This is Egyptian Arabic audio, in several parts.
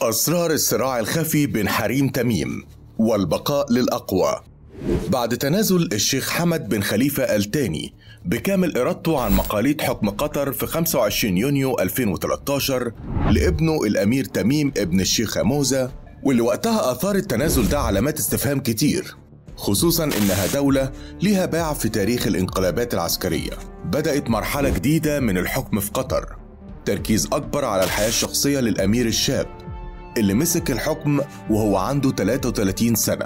أسرار الصراع الخفي بين حريم تميم والبقاء للأقوى بعد تنازل الشيخ حمد بن خليفة الثاني بكامل إرادته عن مقاليد حكم قطر في 25 يونيو 2013 لابنه الأمير تميم ابن الشيخ موزة واللي وقتها أثار التنازل ده علامات استفهام كتير خصوصا إنها دولة ليها باع في تاريخ الانقلابات العسكرية بدأت مرحلة جديدة من الحكم في قطر تركيز أكبر على الحياة الشخصية للأمير الشاب اللي مسك الحكم وهو عنده 33 سنة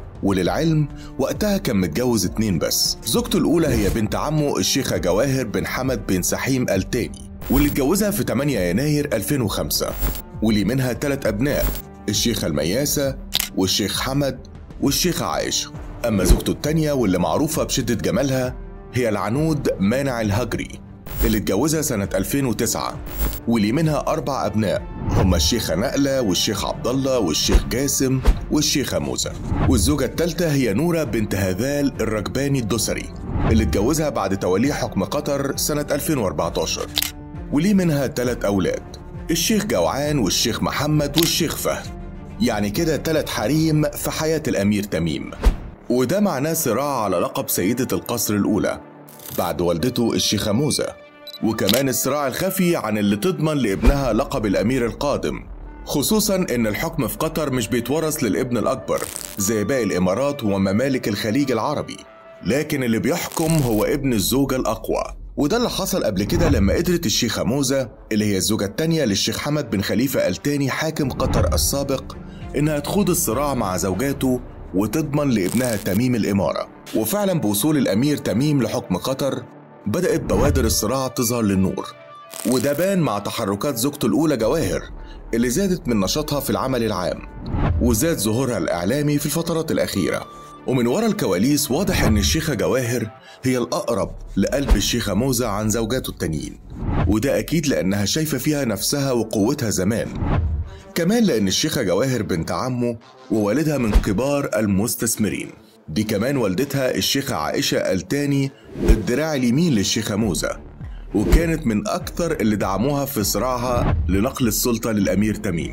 وللعلم وقتها كان متجوز اتنين بس زوجته الأولى هي بنت عمه الشيخة جواهر بن حمد بن سحيم التاني واللي اتجوزها في 8 يناير 2005 ولي منها ثلاث أبناء الشيخة المياسة والشيخ حمد والشيخة عائشة أما زوجته التانية واللي معروفة بشدة جمالها هي العنود مانع الهجري اللي اتجوزها سنة 2009 ولي منها أربع أبناء هما الشيخة نقلة والشيخ عبد الله والشيخ جاسم والشيخة موزة والزوجة الثالثة هي نورة بنت هذال الرجباني الدسري اللي اتجوزها بعد توليه حكم قطر سنة 2014 وليه منها ثلاث أولاد الشيخ جوعان والشيخ محمد والشيخ فهد يعني كده ثلاث حريم في حياة الأمير تميم وده معناه صراع على لقب سيدة القصر الأولى بعد والدته الشيخة موزة وكمان الصراع الخفي عن اللي تضمن لابنها لقب الأمير القادم خصوصا ان الحكم في قطر مش بيتورث للابن الاكبر زي باقي الامارات وممالك الخليج العربي لكن اللي بيحكم هو ابن الزوجة الاقوى وده اللي حصل قبل كده لما قدرت الشيخة موزة اللي هي الزوجة التانية للشيخ حمد بن خليفة التاني حاكم قطر السابق انها تخوض الصراع مع زوجاته وتضمن لابنها تميم الإمارة وفعلا بوصول الأمير تميم لحكم قطر بدأت بوادر الصراع تظهر للنور وده بان مع تحركات زوجته الأولى جواهر اللي زادت من نشاطها في العمل العام وزاد ظهورها الإعلامي في الفترات الأخيرة ومن ورا الكواليس واضح إن الشيخة جواهر هي الأقرب لقلب الشيخة موزة عن زوجاته التانيين وده أكيد لأنها شايفة فيها نفسها وقوتها زمان كمان لأن الشيخة جواهر بنت عمه ووالدها من كبار المستثمرين دي كمان والدتها الشيخة عائشة التاني الدراع اليمين للشيخة موزة وكانت من أكثر اللي دعموها في صراعها لنقل السلطة للأمير تميم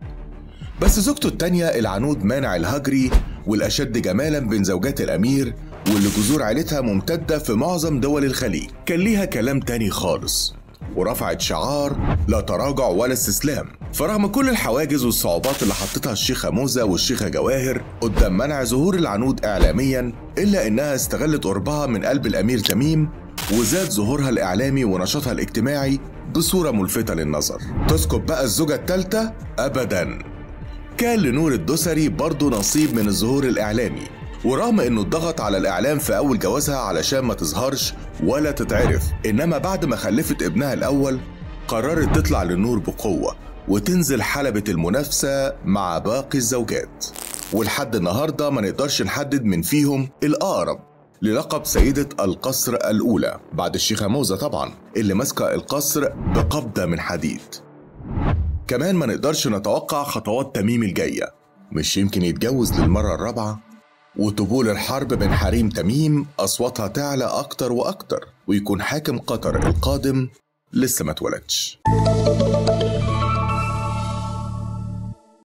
بس زوجته التانية العنود مانع الهجري والأشد جمالا بين زوجات الأمير واللي جذور عيلتها ممتدة في معظم دول الخليج كان ليها كلام تاني خالص ورفعت شعار لا تراجع ولا استسلام فرغم كل الحواجز والصعوبات اللي حطتها الشيخة موزة والشيخة جواهر قدام منع ظهور العنود إعلاميا إلا إنها استغلت قربها من قلب الأمير تميم وزاد ظهورها الإعلامي ونشاطها الاجتماعي بصورة ملفتة للنظر تسكت بقى الزوجة الثالثة أبدا كان لنور الدسري برضه نصيب من الظهور الإعلامي ورغم انه اتضغط على الاعلام في اول جوازها علشان ما تظهرش ولا تتعرف انما بعد ما خلفت ابنها الاول قررت تطلع للنور بقوه وتنزل حلبة المنافسة مع باقي الزوجات ولحد النهاردة ما نقدرش نحدد من فيهم الأقرب للقب سيدة القصر الأولى بعد الشيخة موزة طبعا اللي ماسكة القصر بقبضة من حديد كمان ما نقدرش نتوقع خطوات تميم الجاية مش يمكن يتجوز للمرة الرابعة وطبول الحرب بين حريم تميم أصواتها تعلى أكتر وأكتر ويكون حاكم قطر القادم لسه ما اتولدش